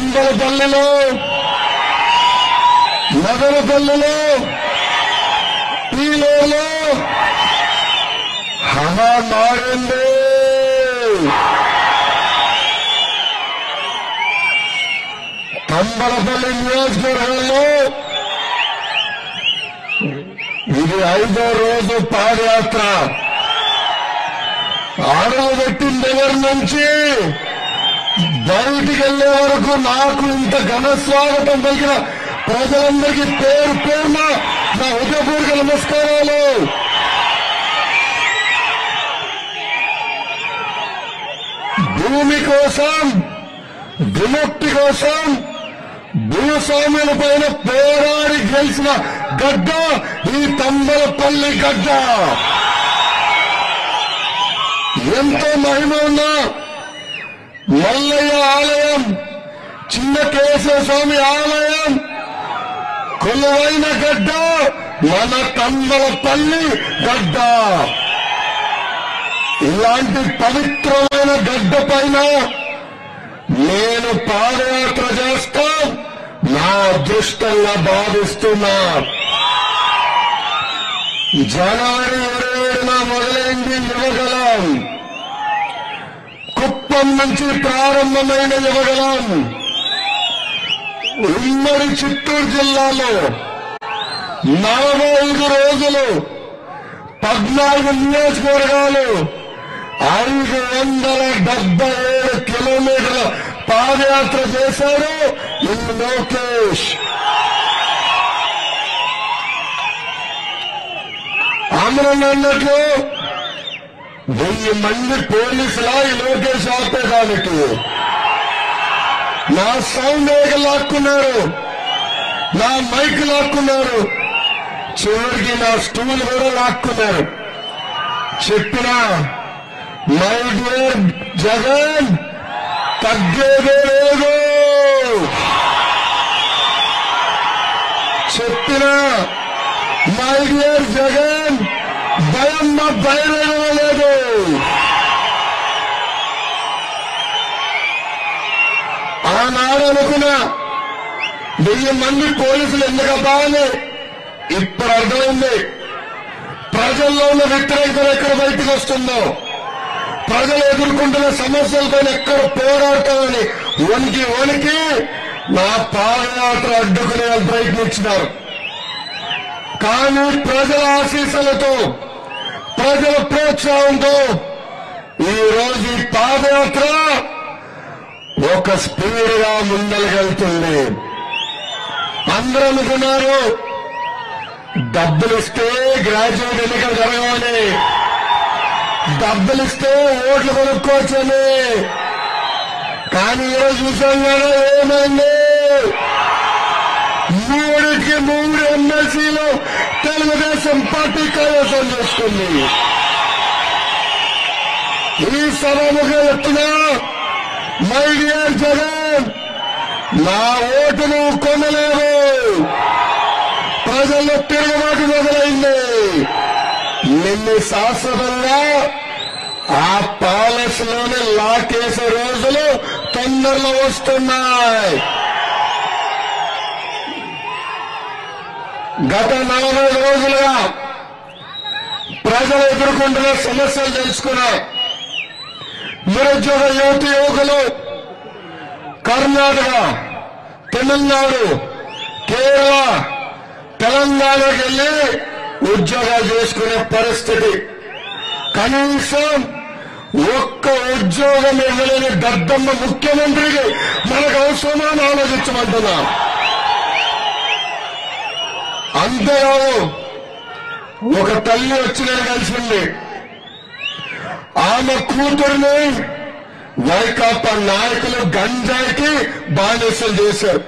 తంబలపల్లిలో మదనపల్లిలో పీలేలో హవా మారింది తంబలపల్లి నియోజకవర్గంలో ఇది ఐదో రోజు పాదయాత్ర అడుగు పెట్టిన దగ్గర నుంచి బయటికి వెళ్లే వరకు నాకు ఇంత ఘన స్వాగతం పలికిన ప్రజలందరికీ పేరు పేరున నా హృదయపూర్వక నమస్కారాలు భూమి కోసం విముక్తి కోసం భూస్వాముల పైన పోరాడి గెలిచిన గడ్డ ఈ తంబలపల్లి గడ్డ ఎంతో మహిమ ఉన్న మల్లయ్య ఆలయం చిన్న కేశవ స్వామి ఆలయం కొలువైన గడ్డ మన తంబలపల్లి గడ్డ ఇలాంటి పవిత్రమైన గడ్డ పైన నేను పాదయాత్ర చేస్తా నా అదృష్టంగా భావిస్తున్నా జనవరి ఇరవై ఏడున మొదలైంది యువగలం కుప్పం నుంచి ప్రారంభమైన యువగలం ఉమ్మడి చిత్తూరు జిల్లాలో నలభై ఐదు రోజులు పద్నాలుగు నియోజకవర్గాలు ఐదు వందల డెబ్బై ఏడు కిలోమీటర్ల పాదయాత్ర చేశారు ఈ లోకేష్ ఆంధ్రలో అన్నట్లు వెయ్యి మంది పోలీసులా ఈ లోకేష్ ఆపేదానికి నా సౌండ్ వేగ లాక్కున్నారు నా మైక్ లాక్కున్నారు చివరికి నా స్టూల్ కూడా లాక్కున్నారు చెప్పినా మై డియర్ జగన్ తగ్గేదే లేదు చెప్పినా మై డియర్ జగన్ భయం మా భయం లేదు ఆనాడు అనుకున్నా వెయ్యి మంది పోలీసులు ఎందుకబ్బా అని ఇప్పుడు అర్థమైంది ప్రజల్లో ఉన్న వ్యతిరేకత ఎక్కడ బయటకు వస్తుందో ప్రజలు ఎదుర్కొంటున్న సమస్యలపైన ఎక్కడ పోరాడతామని వణికి వణికి నా పాదయాత్ర అడ్డుకునే ప్రయత్నించినారు కానీ ప్రజల ఆశీస్సులతో ప్రజల ప్రోత్సాహంతో ఈ రోజు ఈ పాదయాత్ర ఒక స్పీడ్ గా ముందరకెళ్తుంది అందరూ అనుకున్నారు డబ్బులు ఇస్తే గ్రాడ్యుయేట్ ఎన్నికలు జరగవని డబ్బులు ఇస్తే ఓట్లు కొనుక్కోవచ్చని కానీ ఈరోజు చూసాం కదా ఏమైంది మూడికి మూడు ఎమ్మెల్సీలు తెలుగుదేశం పార్టీ కైవసం చేసుకుంది ఈ సభముఖ ఎత్తున మై డియర్ జగన్ నా ఓటును కొనలేవు ప్రజల్లో తిరుగుబాటు మొదలైంది నిన్ను శాశ్వతంగా ఆ ప్యాలెస్ లోనే లాకేసే రోజులు తొందరలో వస్తున్నాయి గత నలభై రోజులుగా ప్రజలు ఎదుర్కొంటున్న సమస్యలు తెలుసుకున్నా నిరుద్యోగ యువతి యువకులు కర్ణాటక తమిళనాడు కేరళ తెలంగాణకి వెళ్ళి ఉద్యోగాలు చేసుకునే పరిస్థితి కనీసం ఒక్క ఉద్యోగం ఇవ్వలేని దద్దమ్మ ముఖ్యమంత్రికి మనకు అవసరమా అని ఆలోచించమంటున్నా అంతేకాదు ఒక తల్లి వచ్చి నేను కలిసింది ఆమె కూతురుని వైకాపా నాయకులు గంజాయికి బానిసలు చేశారు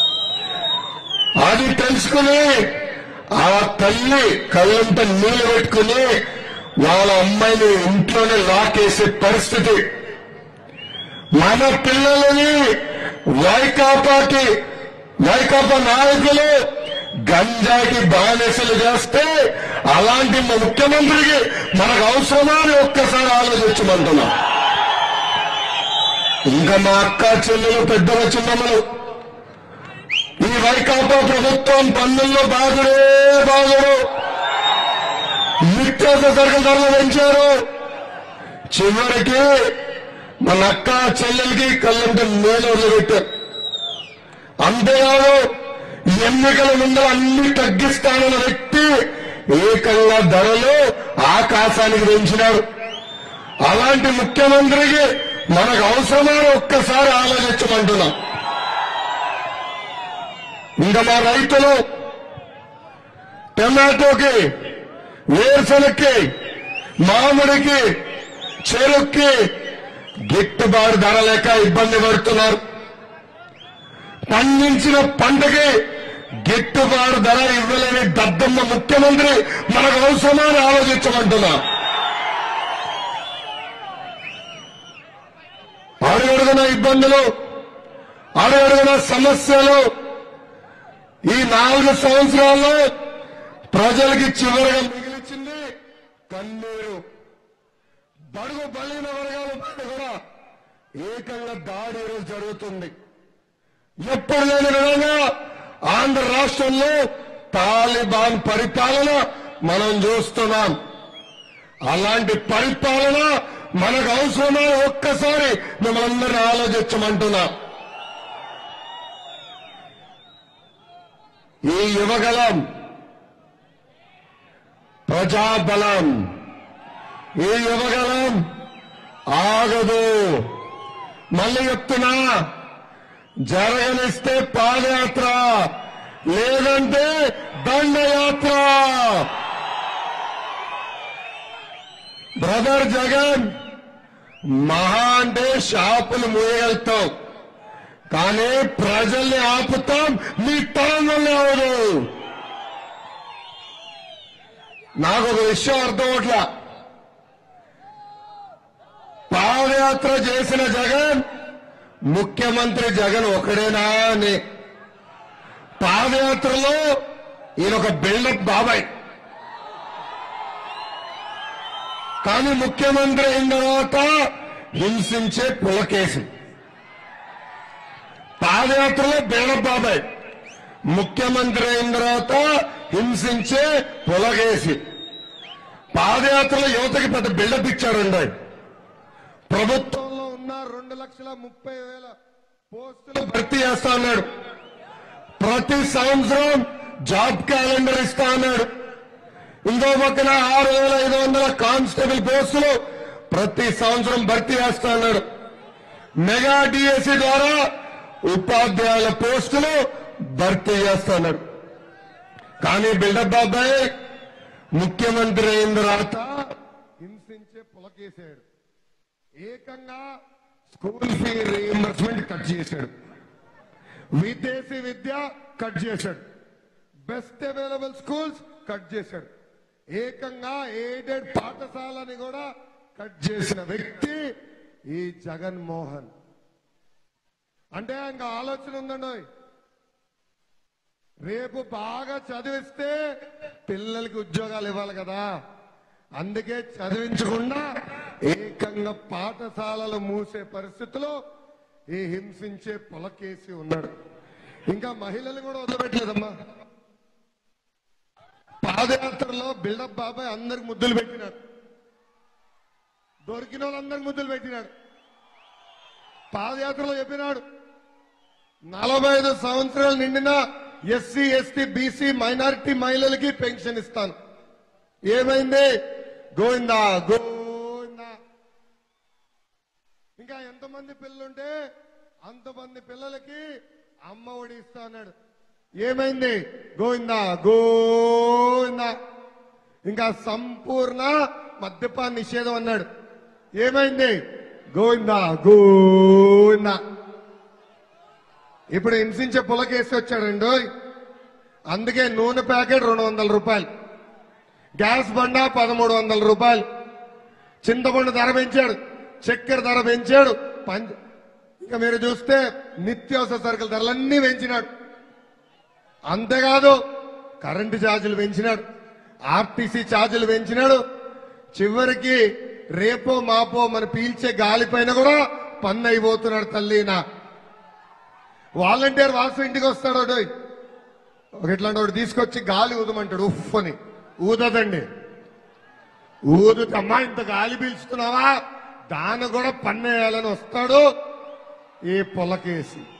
అది తెలుసుకుని ఆ తల్లి కళ్ళంతా నీళ్లు పెట్టుకుని వాళ్ళ అమ్మాయిని ఇంట్లోనే లాకేసే పరిస్థితి మన పిల్లలని వైకాపాకి వైకాపా నాయకులు గంజాకి బానిసలు చేస్తే అలాంటి మా ముఖ్యమంత్రికి మనకు అవసరమా అని ఒక్కసారి ఆలోచించమంటున్నాం ఇంకా మా అక్క చెల్లెలు పెద్దల చిన్నమ్మలు ఈ వైకాపా ప్రభుత్వం పన్నుల్లో బాగుడే బాగుడు నిత్యావసర సరుకుల ధరలు పెంచారు చివరికి మన అక్క చెల్లెలకి కళ్ళంటే నేను వదిలిపెట్టారు అంతేకాదు ఎన్నికల ముందర అన్ని తగ్గిస్తానన్న వ్యక్తి ఏకంగా ధరలు ఆకాశానికి పెంచినాడు అలాంటి ముఖ్యమంత్రికి మనకు అవసరమైన ఒక్కసారి ఆలోచించమంటున్నాం ఇంకా మా రైతులు టమాటోకి వేరుశనక్కి మామిడికి చెరుక్కి గిట్టుబాటు ధర లేక ఇబ్బంది పడుతున్నారు పండించిన పంటకి గిట్టుబాటు ధర ఇవ్వలేని దద్దమ్మ ముఖ్యమంత్రి మనకు అవసరమని ఆలోచించమంటున్నా అడుగడుగున ఇబ్బందులు అడుగడుగున సమస్యలు ఈ నాలుగు సంవత్సరాల్లో ప్రజలకి చివరిగా మిగిలిచింది కన్నీరు బడుగు బలిన వర్గాల పైన కూడా ఏకంగా దాడి ఈరోజు జరుగుతుంది ఎప్పుడు లేని విధంగా ఆంధ్ర రాష్ట్రంలో తాలిబాన్ పరిపాలన మనం చూస్తున్నాం అలాంటి పరిపాలన మనకు అవసరమా ఒక్కసారి మిమ్మల్ని ఆలోచించమంటున్నా ఈ యువగలం ప్రజాబలం ఈ యువగలం ఆగదు మళ్ళీ చెప్తున్నా జరగనిస్తే పాదయాత్ర లేదంటే దండయాత్ర బ్రదర్ జగన్ మహా అంటే షాపులు మూయగలుగుతాం కానీ ప్రజల్ని ఆపుతాం మీ తరంలో అవదు నాకు ఒక విషయం అర్థం అవట్లా పాదయాత్ర చేసిన జగన్ ముఖ్యమంత్రి జగన్ ఒకడేనా అని పాదయాత్రలో ఈయన ఒక బిల్డప్ బాబాయ్ కానీ ముఖ్యమంత్రి అయిన తర్వాత హింసించే పులకేసి పాదయాత్రలో బిల్డప్ బాబాయ్ ముఖ్యమంత్రి అయిన తర్వాత హింసించే పులకేసి పాదయాత్రలో యువతకి పెద్ద బిల్డప్ ఇచ్చాడండి ఆయన. ప్రభుత్వంలో ఉన్న రెండు లక్షల ముప్పై వేల పోస్టులు భర్తీ చేస్తా అన్నాడు ప్రతి సంవత్సరం జాబ్ క్యాలెండర్ ఇస్తా అన్నాడు ఇంకో పక్కన ఆరు వేల ఐదు వందల కానిస్టేబుల్ పోస్టులు ప్రతి సంవత్సరం భర్తీ చేస్తా అన్నాడు మెగా డిఎస్సి ద్వారా ఉపాధ్యాయుల పోస్టులు భర్తీ చేస్తా అన్నాడు కానీ బిల్డప్ బాబాయ్ ముఖ్యమంత్రి అయిన తర్వాత హింసించే పులకేశాడు ఏకంగా స్కూల్ ఫీ రీఎంబర్స్మెంట్ కట్ చేశాడు విదేశీ విద్య కట్ చేశాడు బెస్ట్ అవైలబుల్ స్కూల్స్ కట్ చేశాడు ఏకంగా ఎయిడెడ్ పాఠశాలని కూడా కట్ చేసిన వ్యక్తి ఈ జగన్మోహన్ అంటే ఇంకా ఆలోచన ఉందండి రేపు బాగా చదివిస్తే పిల్లలకి ఉద్యోగాలు ఇవ్వాలి కదా అందుకే చదివించకుండా ఏకంగా పాఠశాలలు మూసే పరిస్థితిలో ఈ హింసించే పొలకేసి ఉన్నాడు ఇంకా మహిళలు కూడా వదిలిపెట్టలేదమ్మా పాదయాత్రలో బిల్డప్ బాబాయ్ అందరికి ముద్దులు పెట్టినాడు దొరికిన వాళ్ళందరికి ముద్దులు పెట్టినాడు పాదయాత్రలో చెప్పినాడు నలభై ఐదు సంవత్సరాలు నిండిన ఎస్సీ ఎస్టీ బీసీ మైనారిటీ మహిళలకి పెన్షన్ ఇస్తాను ఏమైంది గోవిందా గోవిందా ఇంకా ఎంతమంది పిల్లలుంటే అంతమంది పిల్లలకి అమ్మ ఒడి ఇస్తా అన్నాడు ఏమైంది గోవిందా గోవిందా ఇంకా సంపూర్ణ మద్యపాన నిషేధం అన్నాడు ఏమైంది గోవిందా గోవిందా ఇప్పుడు హింసించే పులకేసి వచ్చాడండి అందుకే నూనె ప్యాకెట్ రెండు వందల రూపాయలు గ్యాస్ బండ పదమూడు వందల రూపాయలు చింతపండు ధర పెంచాడు చక్కెర ధర పెంచాడు పంచ ఇంకా మీరు చూస్తే నిత్యావసర సరుకుల ధరలన్నీ పెంచినాడు అంతేకాదు కరెంటు ఛార్జీలు పెంచినాడు ఆర్టీసీ ఛార్జీలు పెంచినాడు చివరికి రేపో మాపో మన పీల్చే గాలి పైన కూడా పన్ను అయిపోతున్నాడు తల్లి నా వాలంటీర్ వాసు ఇంటికి వస్తాడు ఒకడు. ఒక ఇట్లాంటి వాడు తీసుకొచ్చి గాలి ఊదమంటాడు ఉఫ్ అని ఊదదండి ఊదుతమ్మా ఇంత గాలి పీల్చుతున్నావా దాన్ని కూడా పన్ను వేయాలని వస్తాడు ఈ పొలకేసి